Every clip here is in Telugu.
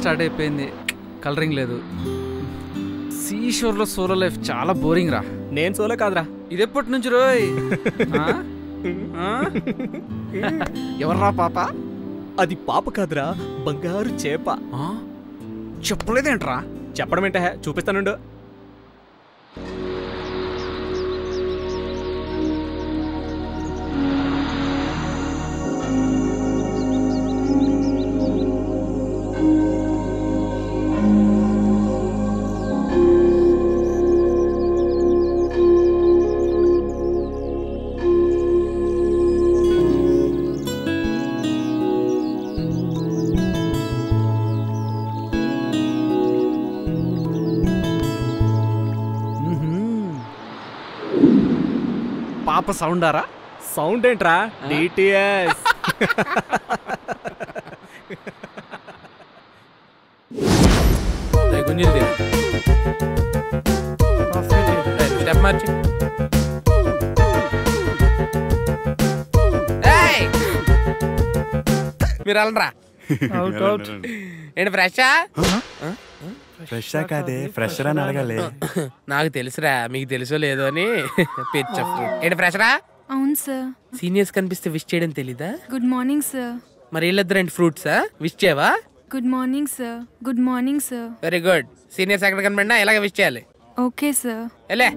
స్టార్ట్ అయిపోయింది కలరింగ్ లేదు సీ షోర్లో సోలో లైఫ్ చాలా బోరింగ్ రా నేను సోలో కాదురా ఇది ఎప్పటి నుంచి రోయ్ ఆ? ఆ? ఎవర్రా పాప అది పాప కాదురా బంగారు చేప ఆ? చెప్పలేదేంట్రా చెప్పడం ఏంటే చూపిస్తానుండు పాప సౌండారా సౌండ్ ఏంట్రా డిటిఎస్ గుంజింది స్టెప్ మార్చి ఏయ్! మీరు వెళ్ళరా అవుట్ అవుట్ ఏంటి ఫ్రెషా ఫ్రెష్ కాదే ఫ్రెషర్ అని అడగాలి నాకు తెలుసురా మీకు తెలుసో లేదో అని పిచ్చ fruit. ఏంటి ఫ్రెషరా అవును సార్ సీనియర్స్ కనిపిస్తే విష్ చేయడం తెలీదా గుడ్ మార్నింగ్ సార్ మరి వీళ్ళిద్దరండి ఫ్రూట్సా విష్ చేయవా good morning sir good morning sir very good seniors ఎక్కడ కనబడినా ఇలాగే విష్ చేయాలి ఓకే సార్ వెళ్ళే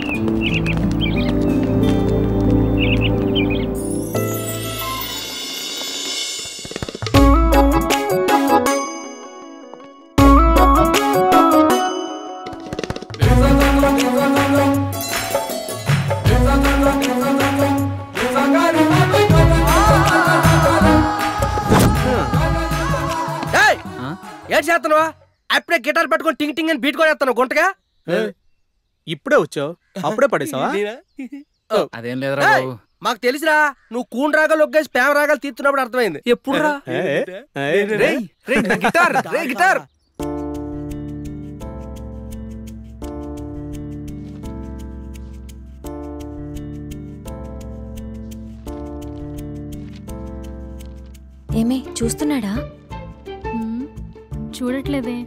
ఏం చేస్తున్నావా అప్పుడే గిటార్ పట్టుకొని టింగ్ టింగ్ అని బీట్ కొనేస్తాను గుంటగా ఇప్పుడే వచ్చావు అప్పుడే పడేసావా అదేం లేదురా ఏయ్! బాబు మాకు తెలుసురా నువ్వు కూన్ రాగాలు ఒగ్గేసి ప్రేమ రాగాలు తీస్తున్నప్పుడు అర్థమైంది ఎప్పుడు రా ఏ, ఏ, ఏ, ఏ. గిటార్ రే గిటార్ ఏమే చూస్తున్నాడా హ్మ్, చూడట్లేదే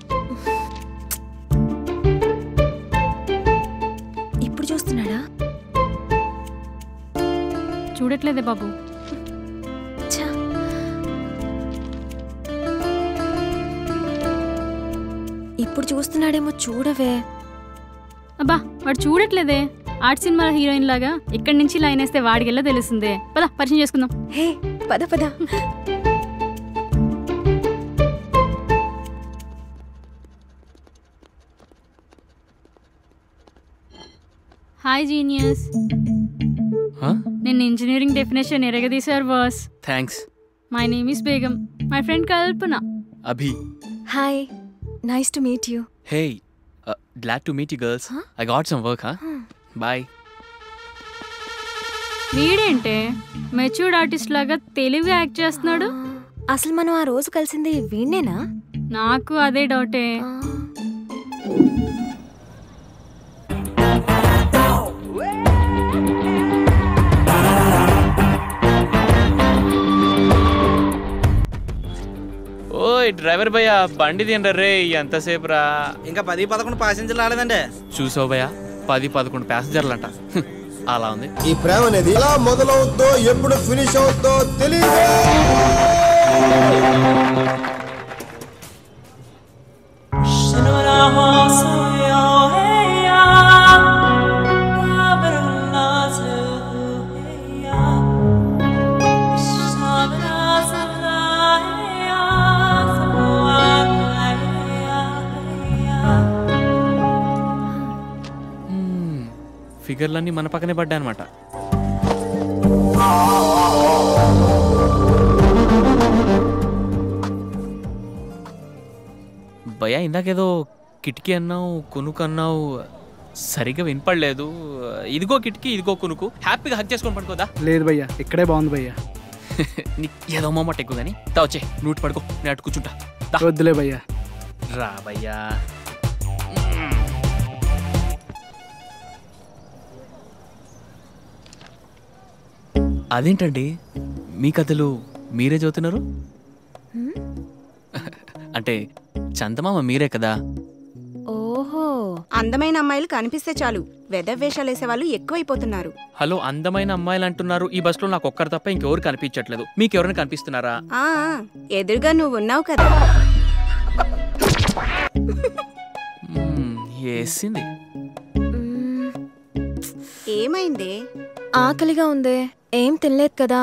ఇప్పుడు చూస్తున్నాడా చూడట్లేదే బాబు ఛా ఇప్పుడు చూస్తున్నాడేమో చూడవే అబ్బా వాడు చూడట్లేదే ఆర్ట్ సినిమా హీరోయిన్ లాగా ఇక్కడి నుంచి లైన్ వేస్తే వాడికెల్లా తెలుస్తుందే పద పరిచయం చేసుకుందాం హే పద పద హాయ్ జీనియస్ నేను ఇంజనీరింగ్ డెఫినేషన్ ఎరగదీశారు boss thanks my name is Begum my friend Kalpana Abhi hi nice to meet you hey glad to meet you girls I got some work హా బాయ్ వీడేంటే మెచ్యూర్డ్ ఆర్టిస్ట్ లాగా తెలివిగా యాక్ట్ చేస్తున్నాడు అసలు మనం ఆ రోజు కలిసింది వీణ్ణేనా నాకు అదే డౌటే ఆ, ఓయ్ డ్రైవర్ భయ్య బండి తినరా రే ఎంతసేపు రా ఇంకా పది పదకొండు ప్యాసింజర్లు రాలేదండి చూసావు భయ్య పది పదకొండు ప్యాసింజర్లు అంట హ్మ్, అలా ఉంది ఈ ప్రేమ అనేది ఎలా మొదలవుద్దో ఎప్పుడు ఫినిష్ అవుద్దో తెలియదు ఫిగర్లన్నీ మన పక్కనే పడ్డాయి అనమాట భయ ఇందాకేదో కిటికీ అన్నావు కొనుకు అన్నావు సరిగ్గా వినపడలేదు ఇదిగో కిటికీ ఇదిగో కొనుకు హ్యాపీగా హక్ చేసుకొని పడుకోదా లేదు భయ్యా ఇక్కడే బాగుంది భయ్యా నీకు ఏదో మొమ్మట ఎక్కువ కానీ తా వచ్చే నూటి పడుకో నేను అటు కూర్చుంటా దా. వద్దులే భయ్యా రా భయ్యా అదేంటండి మీ కథలు మీరే చదువుతున్నారు అంటే చందమామ మీరే కదా ఓహో అందమైన అమ్మాయిలు కనిపిస్తే చాలు వెదవ్ వేషాలు వేసేవాళ్ళు ఎక్కువైపోతున్నారు హలో అందమైన అమ్మాయిలు అంటున్నారు ఈ బస్సులో నాకు ఒక్కరు తప్ప ఇంకెవరు కనిపించట్లేదు మీకు ఎవరైనా కనిపిస్తున్నారా ఆ ఎదురుగా నువ్వు ఉన్నావు కదా మ్మ్, ఏసింది మ్మ్, ఏమైందే ఆకలిగా ఉందే ఏం తినలేదు కదా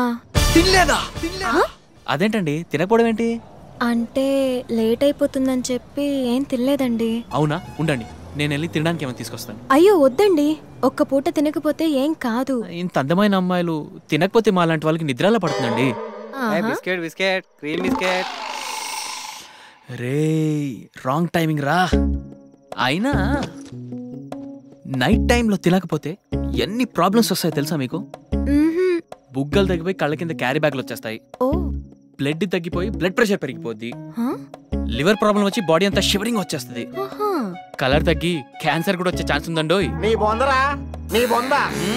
అదేంటండి తినకపోవడం ఏంటి అంటే లేట్ అయిపోతుందని చెప్పి ఏం తినలేదండి అవునా ఉండండి నేను వెళ్ళి తినడానికి ఏమైనా తీసుకొస్తాను అయ్యో వద్దండి ఒక్క పూట తినకపోతే ఏం కాదు ఇంత అందమైన అమ్మాయిలు తినకపోతే మా లాంటి వాళ్ళకి నిద్రలా పడుతుందండి ఆహా. బిస్కెట్ బిస్కెట్ క్రీమ్ బిస్కెట్ రే రాంగ్ టైమింగ్ రా అయినా నైట్ టైంలో తినకపోతే ఎన్ని ప్రాబ్లమ్స్ వస్తాయో తెలుసా మీకు మ్మ్హ్మ్. బుగ్గలు తగ్గిపోయి కళ్ళ కింద క్యారీ బ్యాగ్లు వచ్చేస్తాయి ఓ బ్లడ్ తగ్గిపోయి బ్లడ్ ప్రెషర్ పెరిగిపోద్ది హా? లివర్ ప్రాబ్లం వచ్చి బాడీ అంతా షివరింగ్ వచ్చేస్తుంది ఆహా. కలర్ తగ్గి క్యాన్సర్ కూడా వచ్చే ఛాన్స్ ఉందండోయ్ నీ బొందరా నీ బొంద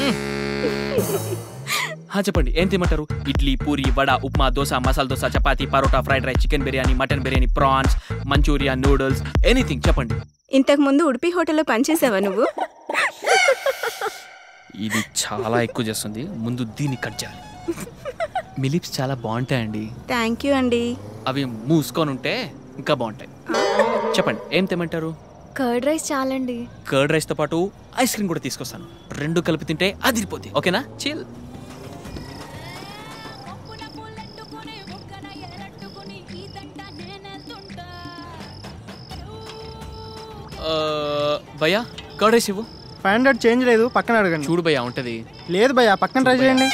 హా చెప్పండి ఏం తినమంటారు idli puri vada upma dosa masala dosa chapati parotta fried rice chicken biryani mutton biryani prawns manchurian noodles anything చెప్పండి ఇంతకు ముందు ఉడిపి హోటల్లో పనిచేసావా నువ్వు ఇది చాలా ఎక్కువ చేస్తుంది ముందు దీన్ని కట్ చేయాలి మీ లిప్స్ చాలా బాగుంటాయండి థ్యాంక్ యూ అండి అవి మూసుకొని ఉంటే ఇంకా బాగుంటాయి చెప్పండి ఏం తెమ్మంటారు కర్డ్ రైస్ చాలండి కర్డ్ రైస్ తో పాటు ఐస్ క్రీమ్ కూడా తీసుకొస్తాను రెండు కలిపి తింటే అదిరిపోద్ది ఓకేనా చిల్ భయ్యా కర్డ్ రైస్ ఇవ్వు ఫైవ్ హండ్రెడ్ చేంజ్ లేదు పక్కన అడగండి చూడు భయ్యా ఉంటది లేదు భయ్యా పక్కన ట్రై చేయండి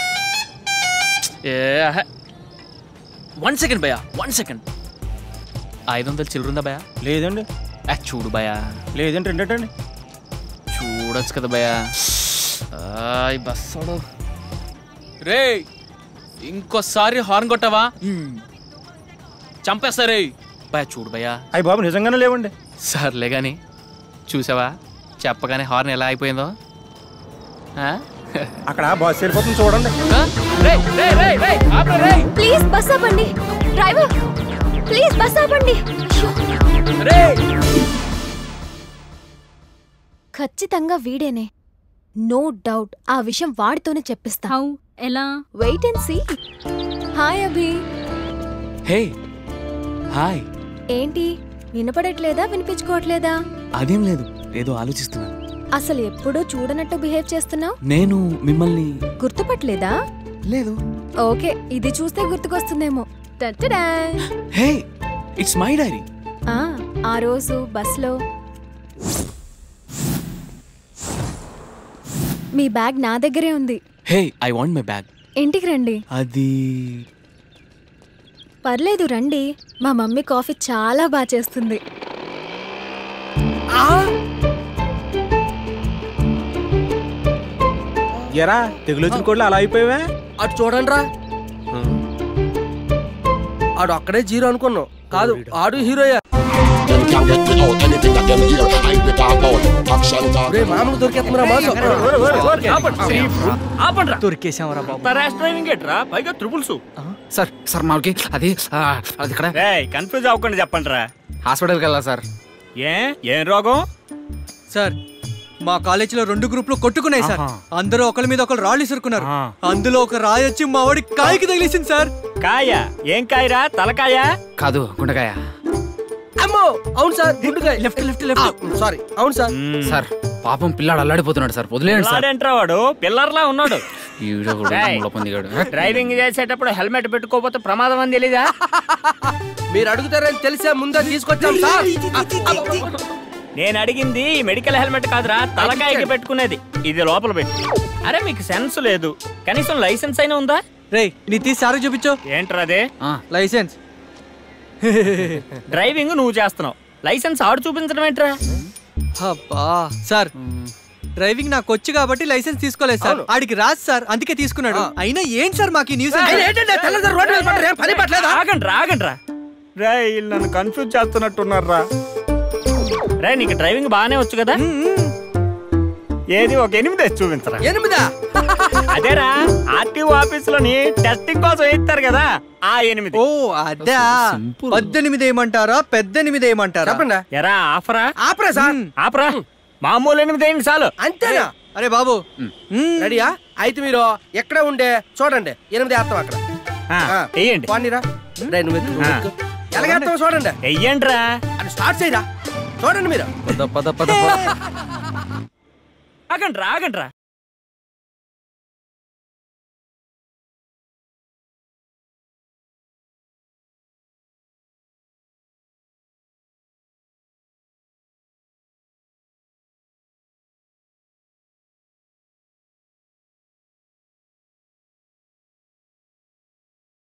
వన్ సెకండ్ భయ్యా వన్ సెకండ్ ఐదు వందలు చిల్లరుందా భయ్యా లేదండి ఆ, చూడు భయ్యా లేదండి రెండటండి చూడొచ్చు కదా భయ్యా ఆయ్ బస్సోడు రే ఇంకోసారి హార్న్ కొట్టావా చంపేస్తా రే భయ్యా చూడు భయ్యా అయ్యి బాబు నిజంగానే లేవండి సర్లే గాని చూసావా చెప్పగానే హార్న్ ఎలా అయిపోయిందో ఆ? అక్కడ బస్సు వెళ్ళిపోతుంది చూడండి ఆ? రేయ్, రేయ్, రేయ్, రేయ్, ఆపురా, రేయ్. ప్లీజ్ బస్ ఆపండి డ్రైవర్ ప్లీజ్ బస్ ఆపండి అయ్యో. రేయ్. ఖచ్చితంగా వీడేనే నో డౌట్ ఆ విషయం వాడితోనే చెప్పిస్తా హౌ ఎలా wait and see hi Abhi hey hi ఏంటి వినపడట్లేదా వినిపించుకోవట్లేదా అదేం లేదు ఏదో ఆలోచిస్తున్నాను అసలు ఎప్పుడూ చూడనట్టు బిహేవ్ చేస్తున్నావు నేను మిమ్మల్ని గుర్తుపట్టలేదా లేదు ఓకే ఇది చూస్తే గుర్తుకొస్తుందేమో టట్టడా. హే ఇట్స్ మై డైరీ ఆ, ఆ రోజు బస్లో మీ బ్యాగ్ నా దగ్గరే ఉంది hey I want my bag ఇంటికి రండి అది పర్లేదు రండి మా మమ్మీ కాఫీ చాలా బాగా చేస్తుంది ఎరా తెగులు వచ్చిన కూడా అలా అయిపోయావే అటు చూడండి రా ఆడు అక్కడే జీరో అనుకున్నావు కాదు ఆడు హీరోయా రే మామూలు దొరికేస్తుందిరా మాసం దొరికేసామరా బాబు ర్యాష్ డ్రైవింగ్ ఏట్రా పైగా త్రిపుల్స్ సార్ సార్ మాకి అది ఆ, అది ఇక్కడ కన్ఫ్యూజ్ అవ్వకుండా చెప్పండి రా హాస్పిటల్కి వెళ్ళా సార్ ఏ ఏం రోగం సార్ మా కాలేజీలో రెండు గ్రూపులు కొట్టుకున్నాయి సార్ అందరూ ఒకరి మీద ఒకరు రాళ్ళు ఇసురుకున్నారు అందులో ఒక రాయి వచ్చి మా వాడి కాలికి తగిలేసింది సార్ కాయ ఏం కాయరా తలకాయ కాదు గుండకాయ అమ్మో అవును సార్ గుండుగా లెఫ్ట్ లెఫ్ట్ లెఫ్ట్ సారీ అవును సార్ సార్ పాపం పిల్లాడు అల్లాడిపోతున్నాడు సార్ వదిలేయండి సార్ వాడేంట్రా వాడు పిల్లర్లా ఉన్నాడు ఈవిడ కూడా రేయ్. ముళ్ళ పొందిగాడు డ్రైవింగ్ చేసేటప్పుడు హెల్మెట్ పెట్టుకోకపోతే ప్రమాదం అని తెలీదా మీరు అడుగుతారని తెలిసే ముందే తీసుకొచ్చాం సార్ నేను అడిగింది ఈ మెడికల్ హెల్మెట్ కాదురా తలకాయకి పెట్టుకునేది ఇది లోపల పెట్టు అరే మీకు సెన్స్ లేదు కనీసం లైసెన్స్ అయినా ఉందా రే నీ తీసి సార్ చూపించు ఏంట్రా అదే లైసెన్స్ డ్రైవింగ్ నువ్వు చేస్తున్నావు లైసెన్స్ ఆడు చూపించడం ఏంట్రా అబ్బా సార్ డ్రైవింగ్ నాకు వచ్చు కాబట్టి లైసెన్స్ తీసుకోలేదు సార్ ఆడికి రాదు సార్ అందుకే తీసుకున్నాడు అయినా ఏంటి సార్ మాకు ఈ న్యూస్ ఆయన ఏంటంటే తెల్లదారు రోడ్డు మీద పడ్డారు, ఏం పని పట్టలేదా ఆగండి రాగండి రా రే వీళ్ళు నన్ను కన్ఫ్యూజ్ చేస్తున్నట్టున్నారా రే నీకు డ్రైవింగ్ బాగానే వచ్చు కదా ఏది ఒక ఎనిమిది వేసి చూపించరా ఎనిమిదా అదేరా ఆర్టీఓ ఆఫీస్ లోని టెస్టింగ్ కోసం ఇస్తారు కదా ఆ ఎనిమిది ఓ అదా పద్దెనిమిది ఏమంటారా పెద్దెనిమిది ఏమంటారా చెప్పండి ఎరా ఆఫరా ఆపరా సార్ ఆఫరా మామూలు ఎనిమిది ఏంటి చాలు అంతేనా అరే బాబు రెడీయా అయితే మీరు ఎక్కడ ఉండే చూడండి ఎనిమిది వేస్తాం అక్కడ ఆ, వెయ్యండి పాండిరా రే నువ్వు ఎక్కు, నువ్వు ఎక్కు. ఎలాగేస్తావు చూడండి వెయ్యండిరా అది స్టార్ట్ చేయరా చూడండి మీరు పద పద పద ఆగండి రా ఆగండి రా